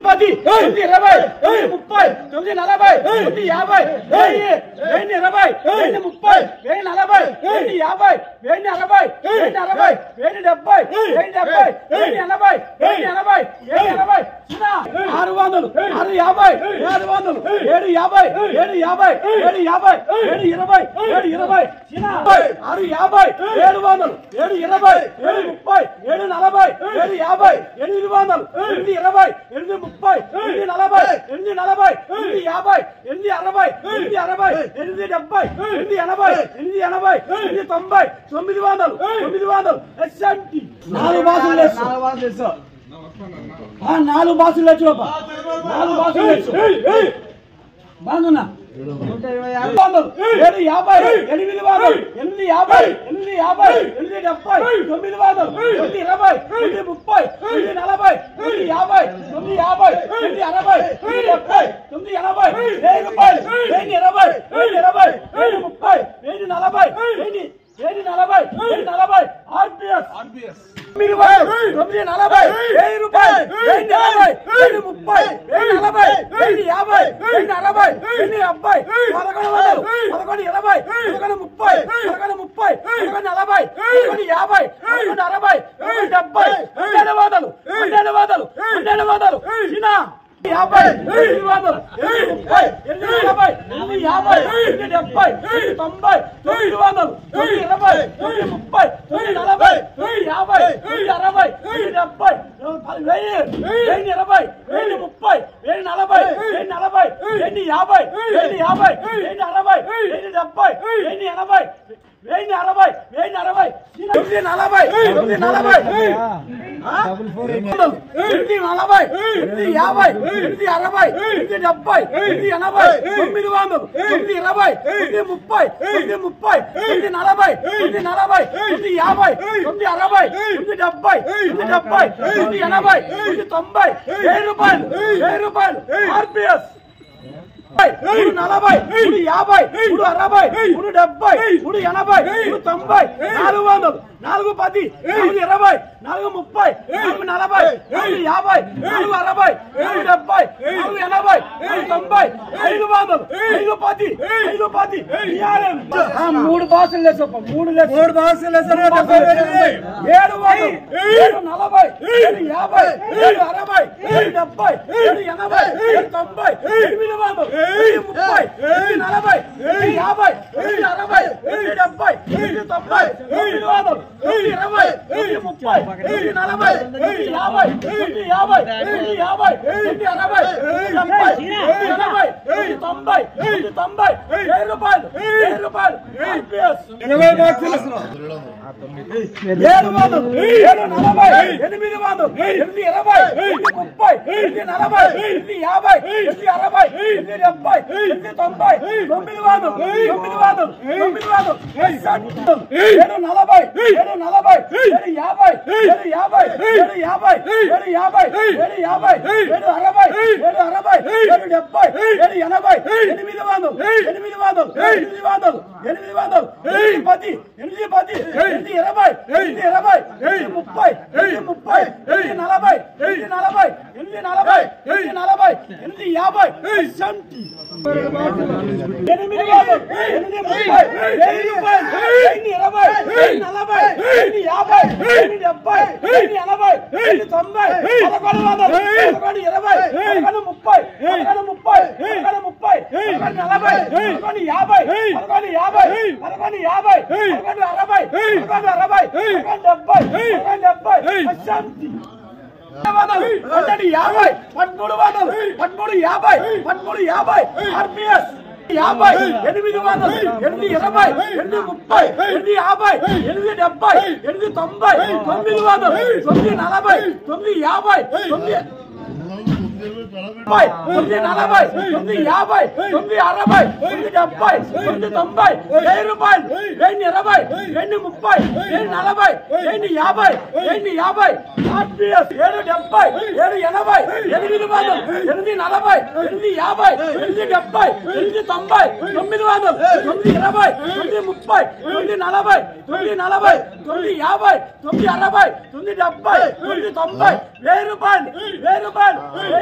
పది తొమ్మిది ఇరవై తొమ్మిది ముప్పై తొమ్మిది నలభై తొమ్మిది యాభై వెయ్యి వెయ్యి ఇరవై వెయ్యి ముప్పై వెయ్యి నలభై వెయ్యి యాభై వెయ్యి అరవై వెయ్యి అరవై వెయ్యి డెబ్బై వెయ్యి డెబ్బై వెయ్యి ఎనభై వెయ్యి ఎనభై వెయ్యి ఎనభై చిన్న ఆరు వందలు ఆరు యాభై ఏడు వందలు ఏడు యాభై ఏడు యాభై ఏడు యాభై ఏడు ఇరవై ఏడు ఇరవై చిన్న ఆరు యాభై ఏడు వందలు ఏడు ఇరవై ఏడు ముప్పై ఏడు నలభై ఏడు యాభై ఎనిమిది వందలు ఎనిమిది ఇరవై ఎనిమిది ముప్పై ఎనిమిది నలభై ఎనిమిది నలభై ఎనిమిది యాభై ఎనిమిది అరవై ఎనిమిది అరవై ఎనిమిది డెబ్బై ఎనిమిది ఎనభై ఎనిమిది ఎనభై ఎనిమిది తొంభై తొమ్మిది వందలు తొమ్మిది వందలు ఎస్ఎంటి నాలుగు బాసులు లేచు ఆ, నాలుగు బాసులు లేచు బాబా నాలుగు బాసులు లేచు బాగున్నా వందలు ఏడు యాభై ఎనిమిది వందలు ఎనిమిది యాభై ఎనిమిది యాభై ఎనిమిది డెబ్బై తొమ్మిది వందలు తొమ్మిది ఇరవై తొమ్మిది ముప్పై తొమ్మిది నలభై తొమ్మిది యాభై తొమ్మిది యాభై తొమ్మిది అరవై తొమ్మిది డెబ్బై తొమ్మిది ఎనభై వెయ్యి రూపాయలు వెయ్యి ఇరవై వెయ్యి ఇరవై వెయ్యి ముప్పై వెయ్యి నలభై వెయ్యి వెయ్యి నలభై వెయ్యి నలభై ఆర్పిఎస్ తొమ్మిది వందలు, తొమ్మిది నలభై వెయ్యి రూపాయలు వెయ్యి నలభై వెయ్యి ముప్పై వెయ్యి నలభై వెయ్యి యాభై వెయ్యి అరవై వెయ్యి డెబ్బై పదకొండు వందలు పదకొండు ఇరవై పదకొండు ముప్పై పదకొండు ముప్పై పదకొండు నలభై పదకొండు యాభై పదకొండు అరవై పదకొండు డెబ్బై పన్నెండు వందలు పన్నెండు వందలు పన్నెండు వందలు చిన్న యాభై ఎనిమిది వందలు ఎనిమిది ముప్పై ఎనిమిది నలభై ఎనిమిది యాభై ఎనిమిది డెబ్బై ఎనిమిది తొంభై తొమ్మిది వందలు తొమ్మిది ఇరవై తొమ్మిది ముప్పై తొమ్మిది నలభై తొమ్మిది యాభై తొమ్మిది అరవై తొమ్మిది డెబ్బై పది వెయ్యి వెయ్యి ఇరవై వెయ్యి ముప్పై వెయ్యి నలభై వెయ్యి నలభై వెయ్యి యాభై వెయ్యి యాభై వెయ్యి అరవై వెయ్యి డెబ్బై వెయ్యి ఎనభై వెయ్యి అరవై వెయ్యి అరవై తొమ్మిది నలభై తొమ్మిది నలభై ఎనిమిది నలభై ఎనిమిది యాభై ఎనిమిది అరవై ఎనిమిది డెబ్బై ఎనిమిది ఎనభై తొమ్మిది వందలు తొమ్మిది ఇరవై తొమ్మిది ముప్పై తొమ్మిది ముప్పై తొమ్మిది నలభై తొమ్మిది నలభై తొమ్మిది యాభై తొమ్మిది అరవై తొమ్మిది డెబ్బై తొమ్మిది డెబ్బై తొమ్మిది ఎనభై తొమ్మిది తొంభై వెయ్యి రూపాయలు వెయ్యి రూపాయలు ఆర్పిఎస్ మూడు నలభై మూడు యాభై మూడు అరవై మూడు డెబ్బై మూడు ఎనభై మూడు తొంభై నాలుగు వందలు నాలుగు పది నాలుగు ఇరవై నాలుగు ముప్పై నాలుగు నలభై నాలుగు యాభై నాలుగు అరవై నాలుగు డెబ్బై నాలుగు ఎనభై నాలుగు తొంభై ఐదు వందలు ఐదు పది ఐదు పది ఆ, మూడు భాషలు లేసు మూడు లేసు మూడు భాషలు ఏడు వందలు ఏడు నలభై ఏడు యాభై ఏడు అరవై ఏడు డెబ్బై ఏడు ఎనభై ఏడు తొంభై ఎనిమిది వందలు ఎనిమిది ముప్పై ఎనిమిది నలభై ఎనిమిది యాభై ఎనిమిది అరవై ఎనిమిది డెబ్బై ఎనిమిది తొంభై ఎనిమిది వందలు ఎనిమిది ఇరవై ఎనిమిది ముప్పై ఎనిమిది నలభై ఎనిమిది యాభై ఎనిమిది యాభై ఎనిమిది యాభై ఎనిమిది అరవై ఎనిమిది డెబ్బై ఎనిమిది ఎనభై ఎనిమిది తొంభై ఎనిమిది తొంభై వెయ్యి రూపాయలు వెయ్యి రూపాయలు ఆర్పిఎస్ ఏడు వందలు ఏడు నలభై ఎనిమిది వందలు ఎనిమిది ఇరవై ఎనిమిది ముప్పై ఎనిమిది నలభై ఎనిమిది యాభై ఎనిమిది అరవై ఎనిమిది డెబ్బై ఎనిమిది తొంభై తొమ్మిది వందలు తొమ్మిది వందలు తొమ్మిది వందలు ఏడు నలభై ఏడు నలభై ఏడు యాభై ఏడు యాభై ఏడు యాభై ఏడు యాభై ఏడు యాభై ఏడు అరవై ఏడు అరవై ఏడు డెబ్బై ఏడు ఎనభై ఎనిమిది వందలు ఎనిమిది వందలు ఎనిమిది వందలు ఎనిమిది వందలు ఎనిమిది పది ఎనిమిది పది ఎనిమిది ఇరవై ఎనిమిది ఇరవై ఎనిమిది ముప్పై ఎనిమిది ముప్పై ఎనిమిది నలభై ఎనిమిది నలభై ఎనిమిది నలభై ఎనిమిది నలభై ఎనిమిది యాభై సెవెంటీ ఎనిమిది వందలు ఎనిమిది ముప్పై వెయ్యి రూపాయలు వెయ్యి ఇరవై వెయ్యి నలభై వెయ్యి యాభై వెయ్యి డెబ్బై వెయ్యి ఎనభై వెయ్యి తొంభై పదకొండు వందలు పదకొండు ఇరవై పదకొండు ముప్పై పదకొండు ముప్పై పదకొండు ముప్పై పదకొండు నలభై పదకొండు యాభై పదకొండు యాభై పదకొండు యాభై పదకొండు అరవై పదకొండు అరవై పదకొండు డెబ్బై పదకొండు డెబ్బై శాంతి వందలు పన్నెండు యాభై పదమూడు వందలు పదమూడు యాభై పదమూడు యాభై ఆర్పిఎస్ యాభై ఎనిమిది వందలు ఎనిమిది ఇరవై ఎనిమిది ముప్పై ఎనిమిది యాభై ఎనిమిది డెబ్బై ఎనిమిది తొంభై తొమ్మిది వందలు తొమ్మిది నలభై తొమ్మిది యాభై తొమ్మిది ముప్పై తొమ్మిది నలభై తొమ్మిది యాభై తొమ్మిది అరవై తొమ్మిది డెబ్బై తొమ్మిది తొంభై వెయ్యి రూపాయలు వెయ్యి ఇరవై వెయ్యి ముప్పై వెయ్యి నలభై వెయ్యి యాభై వెయ్యి యాభై ఆర్పిఎస్ ఏడు డెబ్బై ఏడు ఎనభై ఎనిమిది వందలు ఎనిమిది నలభై ఎనిమిది యాభై ఎనిమిది డెబ్బై ఎనిమిది తొంభై తొమ్మిది వందలు తొమ్మిది ఇరవై తొమ్మిది ముప్పై తొమ్మిది నలభై తొమ్మిది నలభై తొమ్మిది యాభై తొమ్మిది అరవై తొమ్మిది డెబ్బై తొమ్మిది తొంభై వెయ్యి రూపాయలు వెయ్యి రూపాయలు వెయ్యి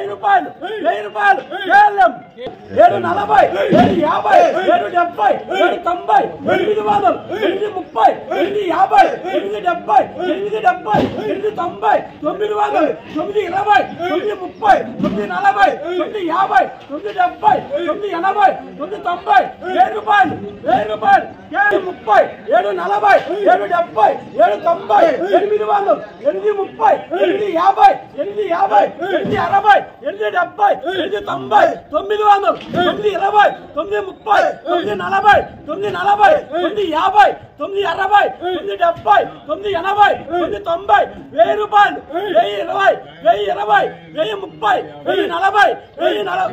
రూపాయలు వెయ్యి రూపాయలు కేవలం ఏడు నలభై ఏడు యాభై ఏడు డెబ్బై ఏడు తొంభై ఎనిమిది వందలు ఎనిమిది ముప్పై ఎనిమిది యాభై ఎనిమిది డెబ్బై ఎనిమిది డెబ్బై ఎనిమిది తొంభై తొమ్మిది వందలు తొమ్మిది ఇరవై తొమ్మిది ముప్పై తొమ్మిది నలభై తొమ్మిది యాభై తొమ్మిది డెబ్బై తొమ్మిది ఎనభై తొమ్మిది తొంభై ఏడు రూపాయలు వెయ్యి రూపాయలు ఏడు ముప్పై ఏడు నలభై ఏడు డెబ్బై ఏడు తొంభై ఎనిమిది వందలు ఎనిమిది ముప్పై ఎనిమిది యాభై ఎనిమిది యాభై ఎనిమిది అరవై ఎనిమిది డెబ్బై ఎనిమిది తొంభై తొమ్మిది వందలు తొమ్మిది ఇరవై తొమ్మిది ముప్పై తొమ్మిది నలభై తొమ్మిది నలభై తొమ్మిది యాభై తొమ్మిది అరవై తొమ్మిది డెబ్బై తొమ్మిది ఎనభై తొమ్మిది తొంభై వెయ్యి రూపాయలు వెయ్యి ఇరవై వెయ్యి ఇరవై వెయ్యి ముప్పై వెయ్యి నలభై వెయ్యి నలభై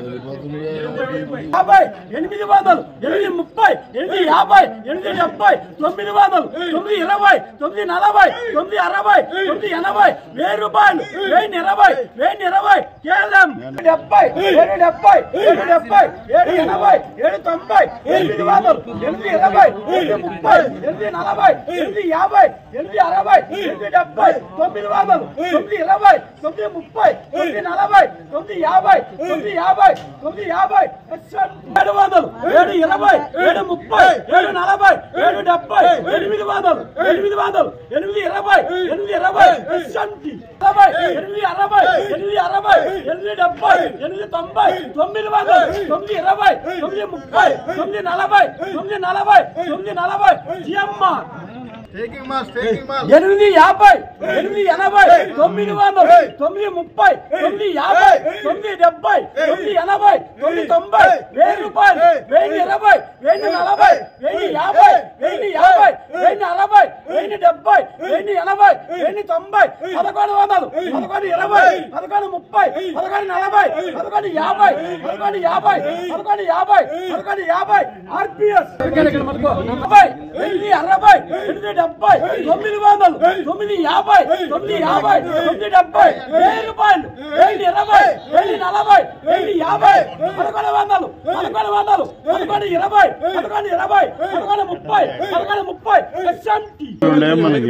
యాభై ఎనిమిది వందలు ఎనిమిది ముప్పై ఎనిమిది యాభై ఎనిమిది డెబ్బై తొమ్మిది వందలు తొమ్మిది ఇరవై తొమ్మిది నలభై తొమ్మిది అరవై తొమ్మిది ఎనభై వెయ్యి రూపాయలు వెయ్యి ఇరవై వెయ్యి ఇరవై కేవలం డెబ్బై ఏడు డెబ్బై ఏడు డెబ్బై ఏడు ఎనభై ఏడు తొంభై ఎనిమిది వందలు ఎనిమిది ఇరవై ఎనిమిది ముప్పై ఎనిమిది నలభై ఎనిమిది యాభై ఎనిమిది అరవై ఎనిమిది డెబ్బై తొమ్మిది వందలు తొమ్మిది ఇరవై తొమ్మిది ముప్పై తొమ్మిది నలభై తొమ్మిది యాభై తొమ్మిది యాభై తొమ్మిది యాభై ఏడు వందలు ఏడు ఇరవై ఏడు ముప్పై ఏడు నలభై ఏడు డెబ్బై ఎనిమిది వందలు ఎనిమిది వందలు ఎనిమిది ఇరవై ఎనిమిది ఇరవై సంతి అరవై ఎనిమిది అరవై ఎనిమిది అరవై ఎనిమిది డెబ్బై ఎనిమిది తొంభై తొమ్మిది వందలు తొమ్మిది ఇరవై తొమ్మిది ముప్పై తొమ్మిది నలభై తొమ్మిది నలభై తొమ్మిది నలభై GMR taking mass taking mass ఎనిమిది యాభై ఎనిమిది ఎనభై తొమ్మిది వందలు తొమ్మిది ముప్పై తొమ్మిది యాభై తొమ్మిది డెబ్బై తొమ్మిది ఎనభై తొమ్మిది తొంభై వెయ్యి రూపాయలు వెయ్యి ఇరవై వెయ్యి నలభై వెయ్యి యాభై వెయ్యి యాభై వెయ్యి అరవై వెయ్యి డెబ్బై వెయ్యి ఎనభై వెయ్యి తొంభై పదకొండు వందలు పదకొండు ఇరవై పదకొండు ముప్పై పదకొండు నలభై పదకొండు యాభై పదకొండు యాభై పదకొండు యాభై పదకొండు యాభై ఆర్పిఎస్ నలభై ఎనిమిది అరవై ఎనిమిది డెబ్బై తొమ్మిది వందలు తొమ్మిది యాభై తొమ్మిది యాభై తొమ్మిది డెబ్బై వెయ్యి రూపాయలు వెయ్యి ఇరవై వెయ్యి నలభై వెయ్యి యాభై పదకొండు వందలు పదకొండు వందలు పదకొండు ఇరవై పదకొండు ఇరవై పదకొండు ముప్పై పదకొండు ముప్పై ఎస్ఎంటి ఉండే మనకి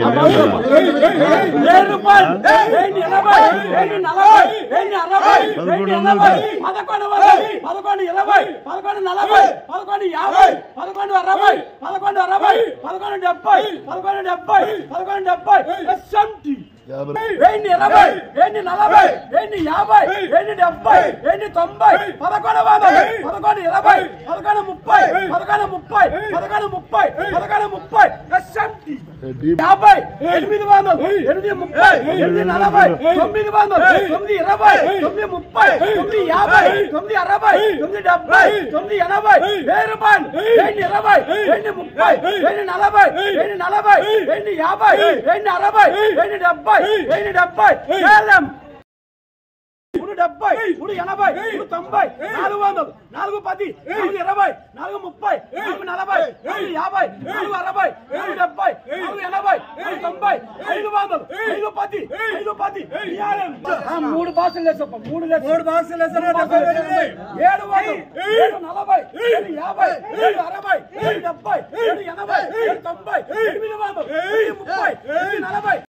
వెయ్యి రూపాయలు వెయ్యి ఇరవై వెయ్యి నలభై వెయ్యి అరవై వెయ్యి ఎనభై పదకొండు వందలు పదకొండు ఇరవై పదకొండు నలభై పదకొండు యాభై పదకొండు అరవై పదకొండు అరవై పదకొండు డెబ్బై పదకొండు డెబ్బై పదకొండు డెబ్బై ఎస్ఎంటి యాభై వెయ్యి ఇరవై వెయ్యి నలభై వెయ్యి యాభై వెయ్యి డెబ్బై వెయ్యి తొంభై పదకొండు వందలు పదకొండు ఇరవై పదకొండు ముప్పై పదకొండు ముప్పై పదకొండు ముప్పై పదకొండు ముప్పై ఎస్ఎంటి డీప్ యాభై ఎనిమిది వందలు ఎనిమిది ముప్పై ఎనిమిది నలభై తొమ్మిది వందలు తొమ్మిది ఇరవై తొమ్మిది ముప్పై తొమ్మిది యాభై తొమ్మిది అరవై తొమ్మిది డెబ్బై తొమ్మిది ఎనభై వెయ్యి రూపాయలు వెయ్యి ఇరవై వెయ్యి ముప్పై వెయ్యి నలభై వెయ్యి నలభై వెయ్యి యాభై వెయ్యి అరవై వెయ్యి డెబ్బై వెయ్యి డెబ్బై కేవలం మూడు డెబ్బై మూడు ఎనభై మూడు తొంభై నాలుగు వందలు నాలుగు పది నాలుగు ఇరవై నాలుగు ముప్పై నాలుగు నలభై నాలుగు యాభై నాలుగు అరవై నాలుగు డెబ్బై నాలుగు ఎనభై నాలుగు తొంభై ఐదు వందలు ఐదు పది ఐదు పది ఆ, మూడు భాషలు లేసప్ప మూడు మూడు భాషలు ఏడు వందలు ఏడు నలభై ఏడు యాభై ఏడు అరవై ఏడు డెబ్బై ఏడు ఎనభై ఏడు తొంభై ఎనిమిది వందలు ఎనిమిది ముప్పై ఎనిమిది నలభై